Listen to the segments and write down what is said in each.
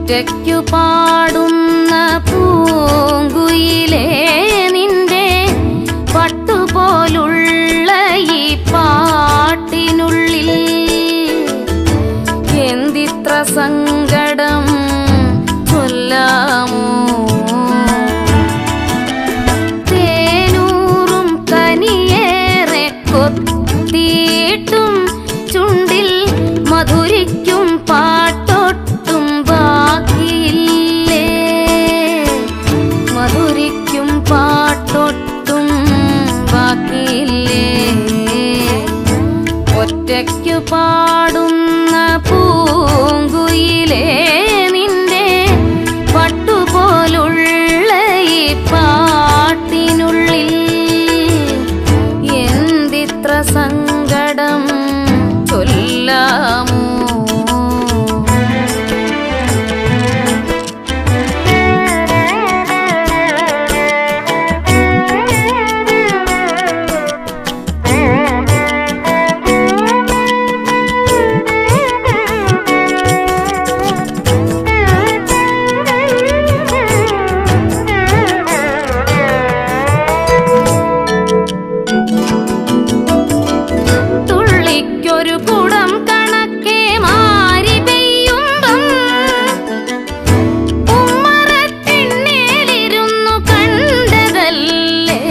ഒറ്റയ്ക്കു പാടുന്ന പൂങ്കുയിലേ നിന്റെ പട്ടുപോലുള്ള ഈ പാട്ടിനുള്ളിൽ എന്തിത്ര സങ്കടം ചൊല്ലാമോ തേനൂറും കനിയേറെ കൊത്തിയിട്ടും ചുണ്ടിൽ മധുരിക്കും പാട്ടൊട്ടും ബാക്കിയില്ലേ മധുരിക്കും പാട്ടൊട്ടും ബാക്കിയില്ലേ ഒറ്റയ്ക്കു പാടുന്ന പൂങ്കുയിലേ നിന്റെ പട്ടുപോലുള്ള ഈ പാട്ടിനുള്ളിൽ എന്തിത്ര സങ്കടം ചൊല്ലാമോ തുള്ളിക്കൊരു കുടം കണക്കെ മാരി പെയ്യുമ്പം ഉമ്മറത്തിണ്ണേലിരുന്നു കണ്ടതല്ലേ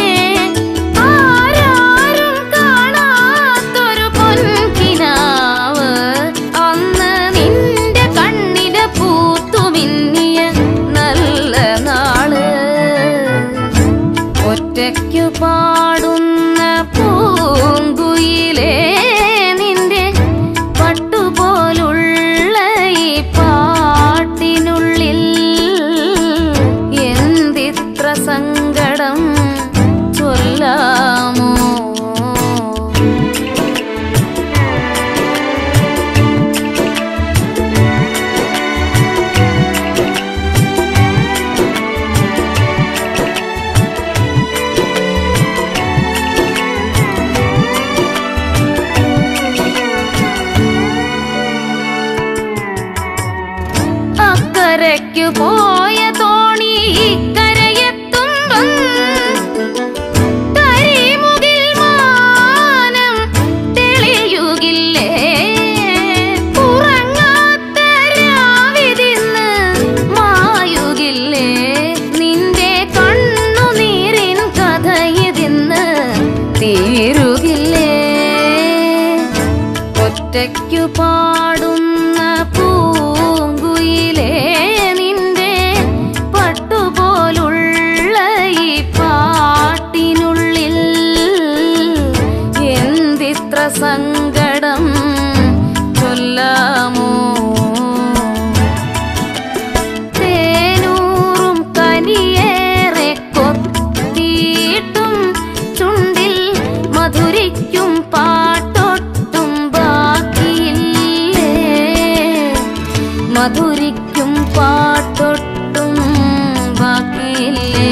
ആരാരും കാണാത്തൊരു പൊൻകിനാവ് അന്ന് നിന്റെ കണ്ണിലെ പൂത്തുമിന്നിയ നല്ല നാള് ഒറ്റയ്ക്കു പാടുന്ന പൂങ്കുയിലേ നിന്റെ പട്ടുപോലുള്ള ഈ പാട്ടിനുള്ളിൽ എന്തിത്ര സങ്കടം ചൊല്ലാമോ അക്കരയ്ക്കു പോയ തോണി ഇക്കരയെത്തുമ്പം കരിമുകിൽ മാനം തെളിയുകില്ലേ ഉറങ്ങാത്ത രാവിതിന്ന് മായുകില്ലേ നിന്റെ കണ്ണുനീരിൻ കഥയതിന്ന് തീരുകില്ലേ ഒറ്റയ്ക്കു പാടുന്ന പൂങ്കുയിലേ നിന്റെ പട്ടുപോലുള്ള ഈ പാട്ടിനുള്ളിൽ എന്തിത്ര സങ്കടം ചൊല്ലാമോ തേനൂറും കനിയേറെ കൊത്തിയിട്ടും ചുണ്ടിൽ മധുരിക്കും പാട്ടൊട്ടും ബാക്കിയില്ലേ മധുരിക്കും പാട്ടൊട്ടും ബാക്കിയില്ലേ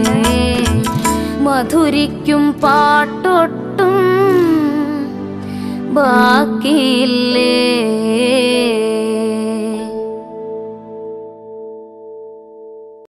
മധുരിക്കും പാട്ടൊട്ടും ബാക്കിയില്ലേ